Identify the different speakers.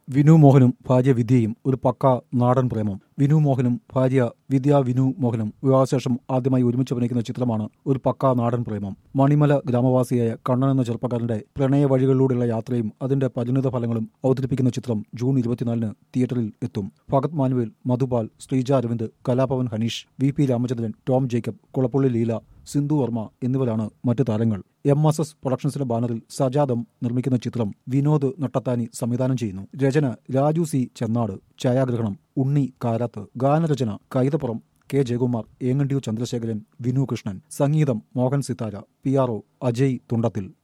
Speaker 1: വിനു മോഹനും ഭാര്യ വിദ്യയും ഒരു പക്ക നാടൻ പ്രേമം വിനു മോഹനും ഭാര്യ വിദ്യ വിനു മോഹനും വിവാഹശേഷം ആദ്യമായി ഒരുമിച്ച് അഭിനയിക്കുന്ന ചിത്രമാണ് ഒരു പക്ക നാടൻ പ്രേമം മണിമല ഗ്രാമവാസിയായ കണ്ണൻ എന്ന ചെറുപ്പക്കാരന്റെ പ്രണയ വഴികളിലൂടെയുള്ള യാത്രയും അതിന്റെ പരിണിത ഫലങ്ങളും അവതരിപ്പിക്കുന്ന ചിത്രം ജൂൺ ഇരുപത്തിനാലിന് തിയേറ്ററിൽ എത്തും ഭഗത് മാനുവേൽ മധുപാൽ ശ്രീജ അരവിന്ദ് കലാഭവൻ ഹനീഷ് വി പി രാമചന്ദ്രൻ ടോം ജേക്കബ് കുളപ്പള്ളി ലീല സിന്ധു വർമ്മ എന്നിവരാണ് മറ്റു താരങ്ങൾ എം എസ് എസ് പ്രൊഡക്ഷൻസിന്റെ ബാനറിൽ സജാദം നിർമ്മിക്കുന്ന ചിത്രം വിനോദ് നട്ടത്താനി സംവിധാനം ചെയ്യുന്നു രചന രാജു സി ചെന്നാട് ഛായാഗ്രഹണം ഉണ്ണി കാരാത്ത് ഗാനരചന കൈതപ്പുറം കെ ജയകുമാർ ഏങ്ങണ്ടിയു ചന്ദ്രശേഖരൻ വിനു കൃഷ്ണൻ സംഗീതം Mohan Sithara P R O Ajay തുണ്ടത്തിൽ